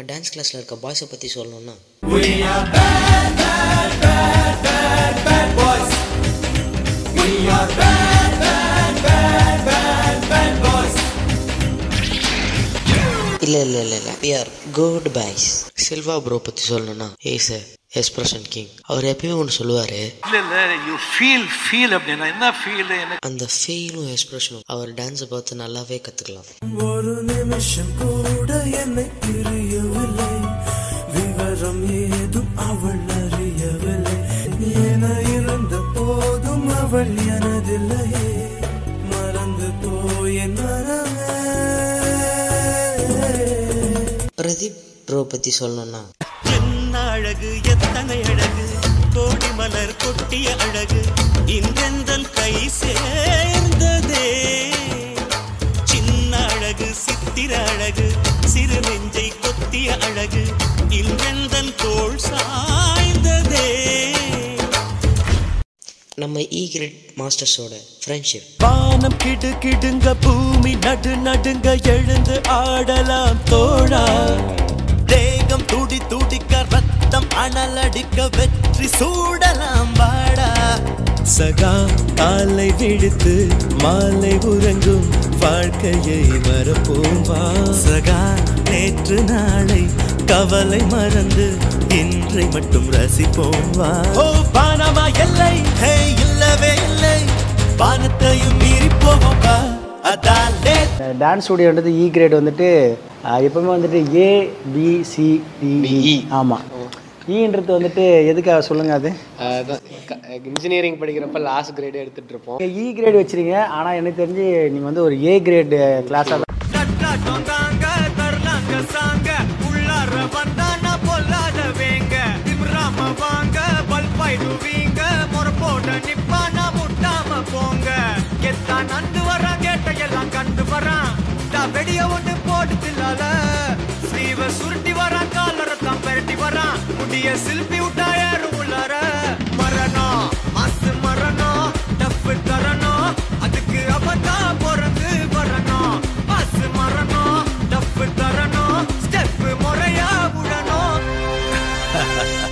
நம்ம டான்ஸ் கிளாஸில் இருக்க பாய்ஸை பற்றி சொல்லணும்னா இல்லை இல்லை இல்லை இல்லை we are good boys Silva bro பற்றி சொல்லணும்னா ஏஸ் எக்ஸ்பிரஷன் கிங் அவர் எப்பயும் ஒன்று சொல்லுவார் இல்ல இல்ல யூ ஃபீல் ஃபீல் அப்படின்னா என்ன ஃபீல் எனக்கு அந்த ஃபீலும் எக்ஸ்பிரஷனும் அவர் டான்ஸை பார்த்து நல்லாவே கற்றுக்கலாம் ஒரு நிமிஷம் கூட என்னை பிரியவில்லை விவரம் ஏதும் அவள் அறியவில்லை என இருந்த போதும் அவள் எனதில்லையே மறந்து போய் என் மனமே பிரதீப் ப்ரோ பற்றி சொல்லணும்னா என்ன அழகு எத்தனை அழகு கோடி மலர் கொட்டிய அழகு இன்றெந்தன் கை சேர்ந்ததே சின்ன அழகு சித்திர அழகு சிறு நெஞ்சை கொத்திய அழகு இன்றெந்தன் தோள் சாய்ந்ததே நம்ம இ கிரேட் மாஸ்டர்ஸோட ஃப்ரெண்ட்ஷிப் வானம் கிடு கிடுங்க பூமி நடு நடுங்க எழுந்து ஆடலாம் தோழா தேகம் துடி துடிக்க ரத்தம் அனலடிக்க வெற்றி சூடலாம் வாடா சகா காலை விடுத்து மாலை உறங்கும் வாழ்க்கையை மறப்போம் வா சகா நேற்று நாளை கவலை மறந்து இன்றை மட்டும் ரசிப்போம் வா ஓ பானமா எல்லை ஹே இல்லவே இல்லை வானத்தையும் மீறி போவோம் வா அதாலே டான்ஸ் ஸ்டூடியோன்றது இ கிரேட் வந்துட்டு அஹ், எப்பவுமே வந்துட்டு ஏ பி சி டி ஆமாம் ஈன்றது வந்துட்டு எதுக்காக சொல்லுங்க அது இன்ஜினியரிங் படிக்கிறப்ப லாஸ்ட் கிரேடு எடுத்துட்டு இருப்போம் இ கிரேட் வச்சிருங்க ஆனால் எனக்கு தெரிஞ்சு நீங்கள் வந்து ஒரு ஏ கிரேட் கிளாஸாக தட்டாட்டம் தாங்க தரலாங்க சாங்க உள்ளார வந்தானா பொல்லாத வேங்க திமிராம வாங்க பல்பாயிடுவீங்க முறப்போட நிப்பானா முட்டாம போங்க கெத்தான் நந்து வரான் கேட்டையெல்லாம் கண்டு வரான் தா வெடிய ஒண்ணு போட்டு தில்லால ஸ்லீவ சுருட்டி வரான் காலரத்தான் பெரட்டி வரான் முடிய சில்பி விட்டா ஏறும் உள்ளார மரணம் மாசு மரணம் டப்பு தரணும் அதுக்கு அவதான் பிறந்து வரணும் மாசு மரணம் டப்பு தரணும் ஸ்டெப் முறையா விடணும்